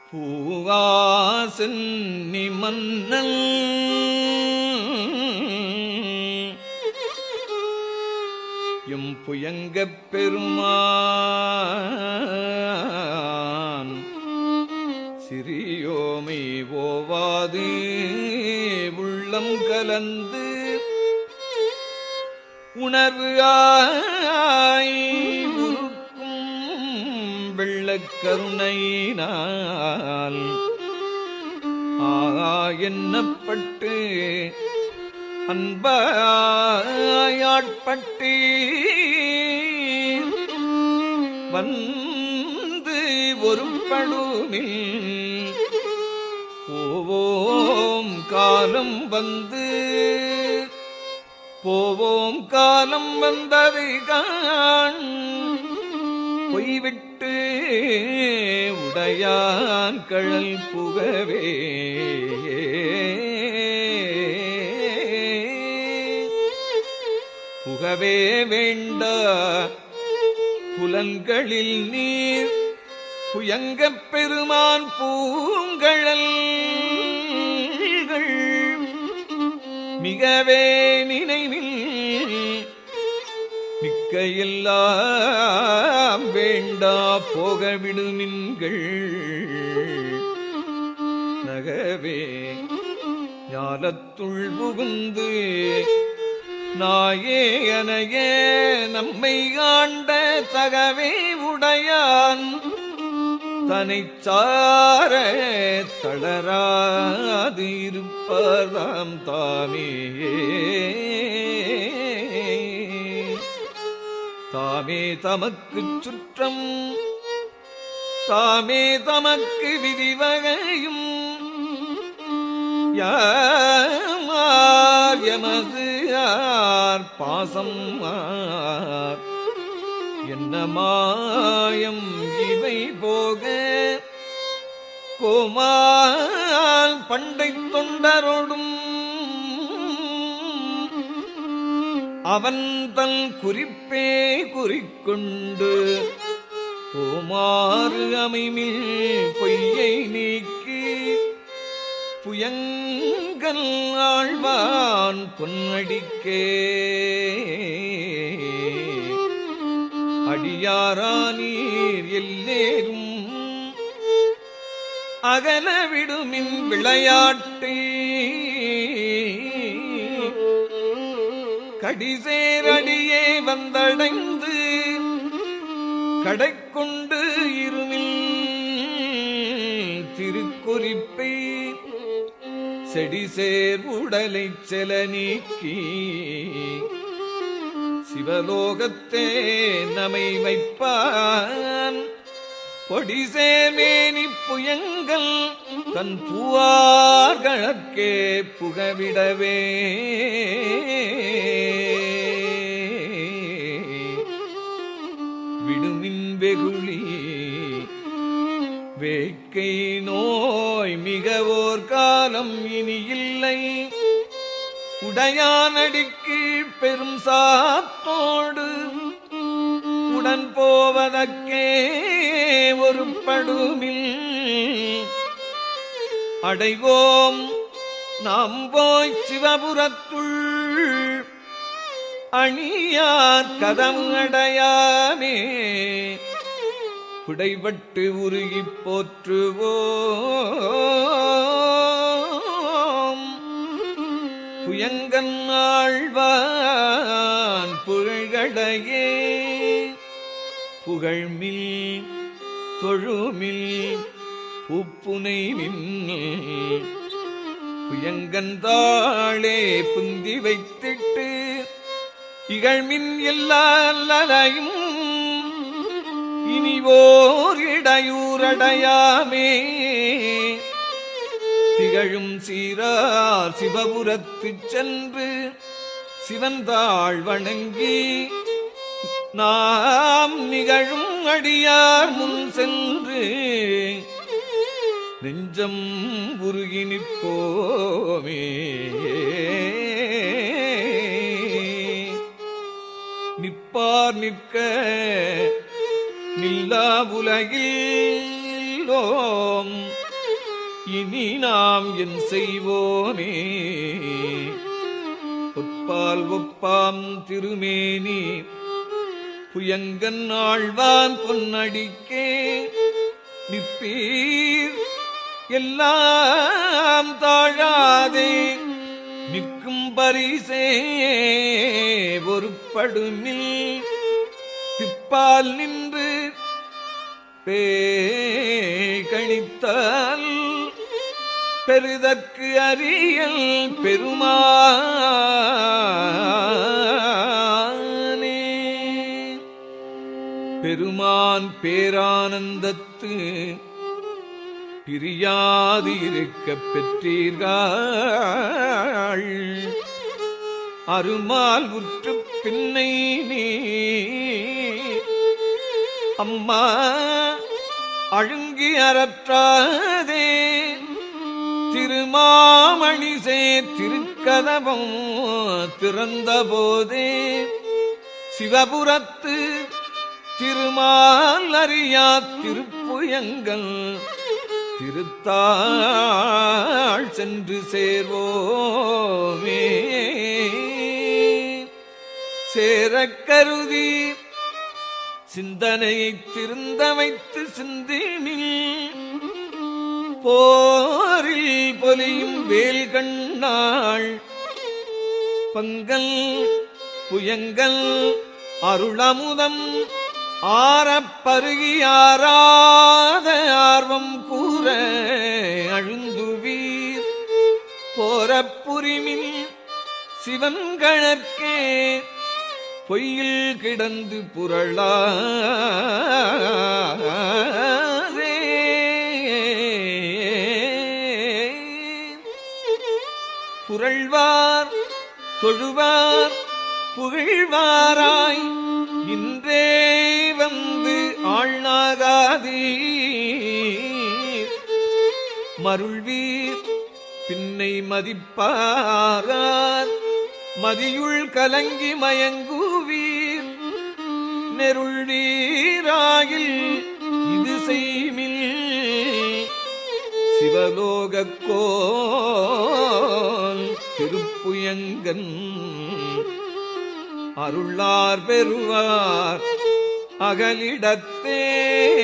பூவாசன்னி மன்னன் எம் புயங்கப் பெருமான் சிறியோமை ஓவாது உள்ளம் கலந்து உணர்வு ஆய் உருக்கும் வெள்ளக்கருணையினால் ஆகா என்னப்பட்டு அன்பாயாட்பட்டு வந்து ஒரு படுமில் போவோம் காலம் வந்து போவோம் காலம் வந்தது காண் பொய்விட்டு உடையான் கழல் புகவே புகவே வேண்டா புலன்களில் நீர் புயங்கப் பெருமான் பூங்கழல் மிகவே நினைவில் மிக்க எல்லாம் வேண்டா போக விடுமின்கள் நகவே ஞாலத்துள் புகுந்து நாயே அனையே நம்மை ஆண்ட தகவே உடையான் தனை சார தளராது இருப்பதாம் தாமே தாமே தமக்குச் சுற்றம் தாமே தமக்கு விதிவகையும் யார் எமது யார் பாசம் ஆர் என்ன மாயம் இவை போக கோமால் பண்டை தொண்டரோடும் அவன் தன் குறிப்பே குறிக்கொண்டு கோமாறு அமைமில் பொய்யை நீக்கி புயங்கல் ஆழ்வான் பொன்னடிக்கே அடியாரானீர் எல்லேரும் அகல விடுமின் விளையாட்டு கடிசேரடியே வந்தடைந்து கடைக்கொண்டு இருமில் திருக்குறிப்பை செடிசேர் உடலைச் செல நீக்கி சிவலோகத்தே நமை வைப்பான் பொடிசேமேனி புயங்கள் தன் பூவார்களற்கே புகவிடவே விடுமின் வெகுளி வேட்கை நோய் மிகவோர் காலம் இனி இல்லை உடையானடிக்கு பெரும் சாத்தோடு உடன் போவதற்கே ஒரு படுமில் அடைவோம் நாம் போய் சிவபுரத்துள் அணியார் கதம் அடையாமே குடைபட்டு உருகிப் போற்றுவோம் புயங்கன் ஆழ்வான் புகழ்கடையே புகழ்மில் தொழுமில் பூப்புனை மின்னல் புயங்கன் தாளே புந்தி வைத்திட்டு இகழ்மின் எல்லாலையும் இனிவோர் இடையூரடையாமே திகழும் சீரார் சிவபுரத்துச் சென்று சிவந்தாள் வணங்கி நாம் நிகழும் அடியார் முன் சென்று நெஞ்சம் உருகி நிற்போமே நிற்பார் நிற்க நில்லா உலகில் செல்லோம் இனி நாம் என் செய்வோமே ஒப்பால் ஒப்பாம் திருமேனி புயங்கன் ஆழ்வான் பொன்னடிக்கே நிற்பீர் எல்லாம் தாழாதே நிற்கும் பரிசே ஒருப்படுமில் பிப்பால் நின்று பே கணித்தால் பெருதற்கு அறியல் பெருமானே பெருமான் பேரானந்தத்து பிரியாது இருக்கப் பெற்றீர்கள் அருமால் உற்று பின்னை நீ அம்மா அழுங்கி அறற்றாதே திருமாமணிசே திருக்கதவம் திறந்த போதே சிவபுரத்து திருமால் அறியா திருப்புயங்கள் திருத்தாள் சென்று சேர்வோமே சேரக் கருதி சிந்தனையை திருந்த வைத்து சிந்தினில் போரில் பொலியும் வேல் கண்ணாள் பங்கல் புயங்கல் அருளமுதம் ஆரப் பருகியாராத ஆர்வம் கூற அழுந்துவீர் போரப்புரிமில் சிவன்கணற்கே பொய்யில் கிடந்து புரளாரே புரள்வார் தொழுவார் புகழ்வாராய் இன்றே வந்து ஆழ்நாகாதீர் மருள்வீர் பின்னை மதிப்பாரார் மதியுள் கலங்கி மயங்குவீர் நெருள் நீராயில் இது செய்மில் சிவலோகக்கோல் திருப்புயங்கன் அருளார் பெறுவார் அகலிடத்தே